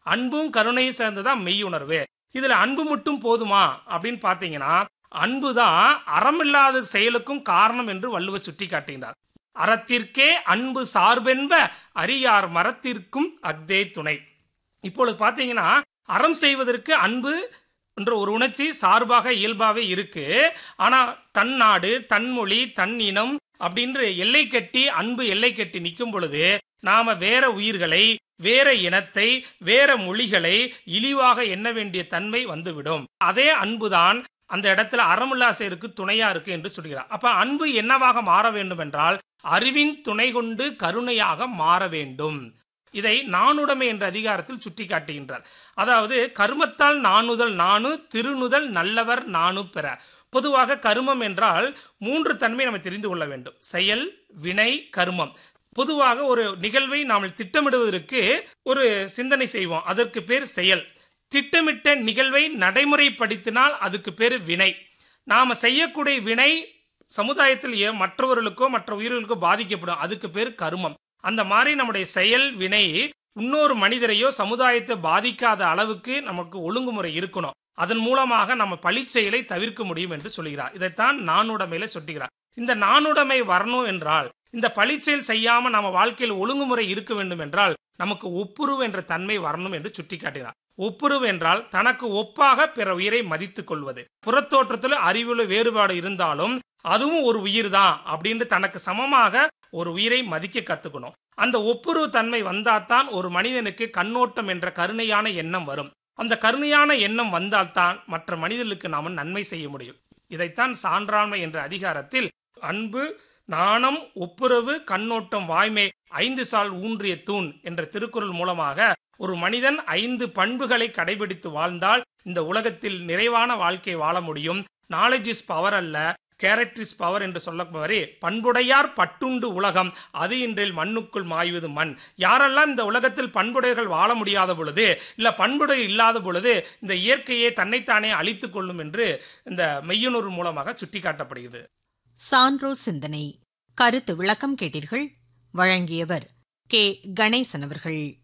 அன்பும் கருணையும் சேர்ந்ததான் மெய்யுணர்வு இதுல அன்பு மட்டும் போதுமா அப்படின்னு பாத்தீங்கன்னா அன்புதான் அறமில்லாத செயலுக்கும் காரணம் என்று வள்ளுவர் சுட்டி காட்டுகிறார் அறத்திற்கே அன்பு சார்பென்ப அரியார் மரத்திற்கும் அக்தே துணை இப்பொழுது பாத்தீங்கன்னா அறம் செய்வதற்கு அன்பு என்ற ஒரு உணர்ச்சி சார்பாக இயல்பாகவே இருக்கு ஆனா தன் நாடு தன் மொழி தன் இனம் அப்படின்ற எல்லை கட்டி அன்பு எல்லை கட்டி நிற்கும் பொழுது நாம வேற உயிர்களை வேற இனத்தை வேற மொழிகளை இழிவாக எண்ண வேண்டிய தன்மை வந்துவிடும் அதே அன்புதான் அந்த இடத்துல அறமுல்லா செயலுக்கு துணையா இருக்கு என்று சொல்கிறார் அப்ப அன்பு என்னவாக மாற வேண்டும் என்றால் அறிவின் துணை கொண்டு கருணையாக மாற வேண்டும் இதை நானுடைமை என்ற அதிகாரத்தில் சுட்டி காட்டுகின்றார் அதாவது கருமத்தால் நாணுதல் நானு திருநுதல் நல்லவர் நானு பெற பொதுவாக கருமம் என்றால் மூன்று தன்மை நம்ம தெரிந்து கொள்ள வேண்டும் செயல் வினை கருமம் பொதுவாக ஒரு நிகழ்வை நாம் திட்டமிடுவதற்கு ஒரு சிந்தனை செய்வோம் அதற்கு பேர் செயல் திட்டமிட்ட நிகழ்வை நடைமுறைப்படுத்தினால் அதுக்கு பேர் வினை நாம செய்யக்கூடிய வினை சமுதாயத்தில் ஏ- மற்றவர்களுக்கோ மற்ற உயிர்களுக்கோ பாதிக்கப்படும் அதுக்கு பேர் கருமம் அந்த மாதிரி நம்முடைய செயல் வினை இன்னொரு மனிதரையோ சமுதாயத்தை பாதிக்காத அளவுக்கு நமக்கு ஒழுங்குமுறை இருக்கணும் அதன் மூலமாக நம்ம பழிச்செயலை தவிர்க்க முடியும் என்று சொல்கிறார் இதைத்தான் நானுடைமையில சொல்லுகிறார் இந்த நானுடைமை வரணும் என்றால் இந்த பழிச்செயல் செய்யாம நம்ம வாழ்க்கையில் ஒழுங்குமுறை இருக்க வேண்டும் என்றால் நமக்கு ஒப்புரவு என்ற தன்மை வரணும் என்று சுட்டிக்காட்டினார் ஒப்புரவு என்றால் தனக்கு ஒப்பாக பிற உயிரை மதித்துக் கொள்வது புறத்தோற்றத்தில் அறிவுள்ள வேறுபாடு இருந்தாலும் அதுவும் ஒரு உயிர் தான் அப்படின்னு தனக்கு சமமாக ஒரு உயிரை மதிக்க கத்துக்கணும் அந்த ஒப்புரவு தன்மை வந்தால்தான் ஒரு மனிதனுக்கு கண்ணோட்டம் என்ற கருணையான எண்ணம் வரும் அந்த கருணையான எண்ணம் வந்தால்தான் மற்ற மனிதர்களுக்கு நாம நன்மை செய்ய முடியும் இதைத்தான் சான்றாண்மை என்ற அதிகாரத்தில் அன்பு நாணம் ஒப்புரவு கண்ணோட்டம் வாய்மை ஐந்து சால் ஊன்றிய தூண் என்ற திருக்குறள் மூலமாக ஒரு மனிதன் ஐந்து பண்புகளை கடைபிடித்து வாழ்ந்தால் இந்த உலகத்தில் நிறைவான வாழ்க்கை வாழ முடியும் நாலேஜ் இஸ் பவர் அல்ல கேரக்டர் இஸ் பவர் என்று சொல்லப்பவரே பண்புடையார் பட்டுண்டு உலகம் அது இன்றில் மண்ணுக்குள் மாய்வது மண் யாரெல்லாம் இந்த உலகத்தில் பண்புடையர்கள் வாழ முடியாத பொழுது இல்ல பண்புடை இல்லாத பொழுது இந்த இயற்கையை தன்னைத்தானே அழித்துக் கொள்ளும் என்று இந்த மெய்யுணர்வு மூலமாக சுட்டிக்காட்டப்படுகிறது சான்றோர் சிந்தனை கருத்து விளக்கம் கேட்டீர்கள் வழங்கியவர் கே கணேசன் அவர்கள்